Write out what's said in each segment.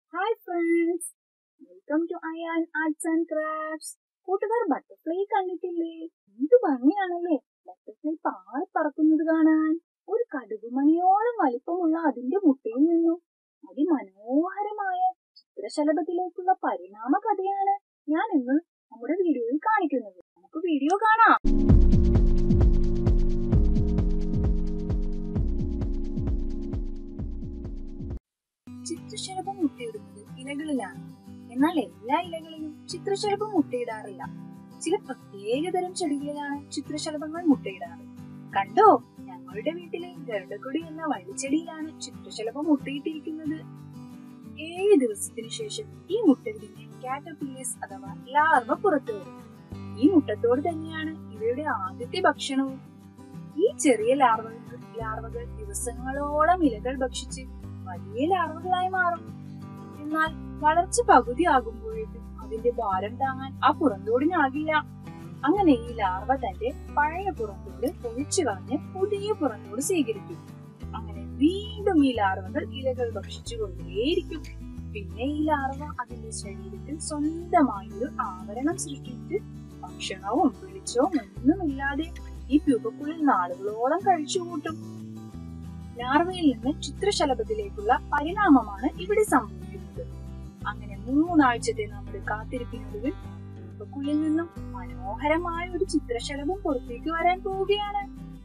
hi friends welcome to Ayaan arts and crafts കൂട്ടുകാർ butterfly കണ്ടിട്ടില്ലേ എന്ത് ഭംഗിയാണല്ലേ ബട്ടർഫ്ലൈ പാറി പറക്കുന്നത് കാണാൻ ഒരു കടുകുമണിയോളം വലിപ്പമുള്ള അതിന്റെ മുട്ടയിൽ നിന്നും അതിമനോഹരമായ ചിത്രശലഭത്തിലേക്കുള്ള പരിണാമ കഥയാണ് ഞാൻ ഇന്ന് നമ്മുടെ വീഡിയോയിൽ കാണിക്കുന്നത് നമുക്ക് വീഡിയോ കാണാം ചിത്രശലഭം മുട്ടയിടുന്നത് ഇലകളിലാണ് എന്നാൽ എല്ലാ ഇലകളിലും ചിത്രശലഭം മുട്ടയിടാറില്ല ചില പ്രത്യേകതരം ചെടികളിലാണ് ചിത്രശലഭങ്ങൾ മുട്ടയിടാറ് കണ്ടോ ഞങ്ങളുടെ വീട്ടിലെ ഗരുഡക്കൊടി എന്ന വള്ളിച്ചെടിയിലാണ് ചിത്രശലഭം മുട്ടയിട്ടിരിക്കുന്നത് ഏഴ് ദിവസത്തിനു ശേഷം ഈ മുട്ട വിരിഞ്ഞ് കാറ്റർപില്ലേഴ്സ് അഥവാ ലാർവ പുറത്തു വരും ഈ മുട്ടത്തോട് തന്നെയാണ് ഇവയുടെ ആദ്യത്തെ ഭക്ഷണവും ഈ ചെറിയ ലാർവകൾ ലാർവകൾ ദിവസങ്ങളോളം ഇലകൾ ഭക്ഷിച്ച് വലിയ ലാർവകളായി മാറും എന്നാൽ വളർച്ച പകുതിയാകുമ്പോഴേക്കും അതിന്റെ ഭാരം താങ്ങാൻ ആ പുറന്തോടിനാകില്ല അങ്ങനെ ഈ ലാർവ തന്റെ പഴയ പുറന്തോട് ഒഴിച്ചു കളഞ്ഞ് പുതിയ പുറന്തോട് സ്വീകരിക്കും അങ്ങനെ വീണ്ടും ഈ ലാർവകൾ ഇലകൾ ഭക്ഷിച്ചുകൊണ്ടേയിരിക്കും പിന്നെ ഈ ലാർവ അതിന്റെ ശരീരത്തിൽ സ്വന്തമായി ഒരു ആവരണം സൃഷ്ടിച്ച് ഭക്ഷണവും വെളിച്ചവും ഒന്നുമില്ലാതെ ഈ പ്യൂപ്പക്കുള്ളിൽ നാളുകളോളം കഴിച്ചുകൂട്ടും ലാർവയിൽ നിന്ന് ചിത്രശലഭത്തിലേക്കുള്ള പരിണാമമാണ് ഇവിടെ സംഭവിക്കുന്നത് അങ്ങനെ മൂന്നാഴ്ചത്തെ നമ്മുടെ കാത്തിരിപ്പിനൊടുവിൽ പ്യൂപ്പക്കുള്ളിൽ നിന്നും മനോഹരമായ ഒരു ചിത്രശലഭം പുറത്തേക്ക് വരാൻ പോവുകയാണ്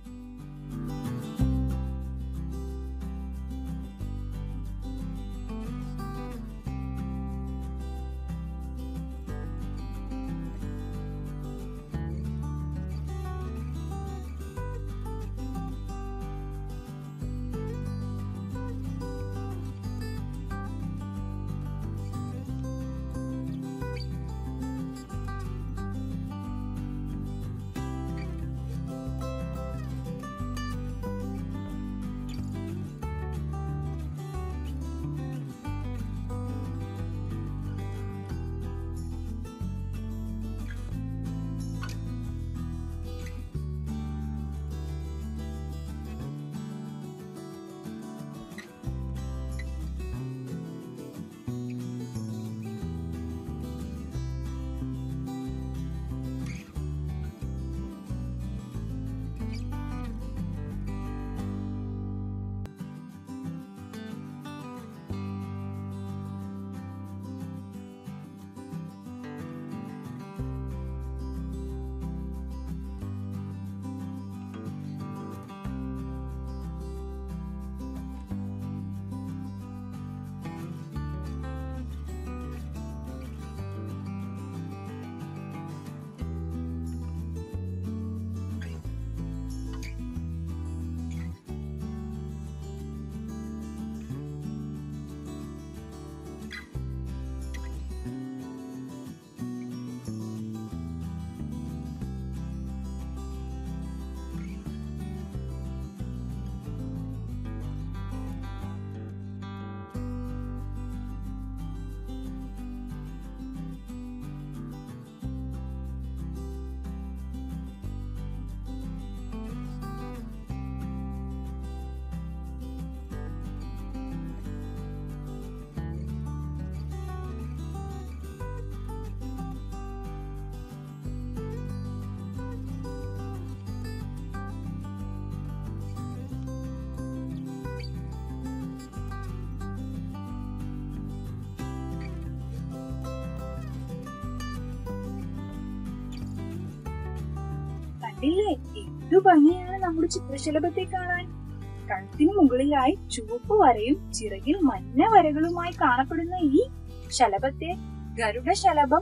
കണ്ടില്ലേ എന്തു ഭംഗിയാണ് നമ്മുടെ ചിത്രശലഭത്തെ കാണാൻ കഴുത്തിന് മുകളിലായി ചുവപ്പ് വരയും ചിറകിൽ മഞ്ഞ വരകളുമായി കാണപ്പെടുന്ന ഈ ശലഭത്തെ ഗരുഡ ശലഭം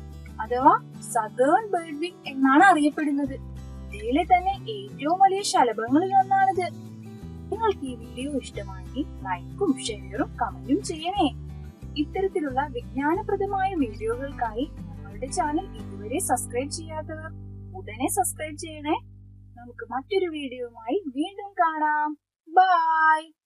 അഥവാ സതേൺ ബേർഡ് വിങ് എന്നാണ് അറിയപ്പെടുന്നത് ഇന്ത്യയിലെ തന്നെ ഏറ്റവും വലിയ ശലഭങ്ങളിൽ ഒന്നാണിത് നിങ്ങൾക്ക് ഈ വീഡിയോ ഇഷ്ടമായെങ്കിൽ ലൈക്കും ഷെയറും കമന്റും ചെയ്യണേ ഇത്തരത്തിലുള്ള വിജ്ഞാനപ്രദമായ വീഡിയോകൾക്കായി ഞങ്ങളുടെ ചാനൽ ഇതുവരെ സബ്സ്ക്രൈബ് ചെയ്യാത്തവർ ഉടനെ സബ്സ്ക്രൈബ് ചെയ്യണേ നമുക്ക് മറ്റൊരു വീഡിയോയുമായി വീണ്ടും കാണാം ബൈ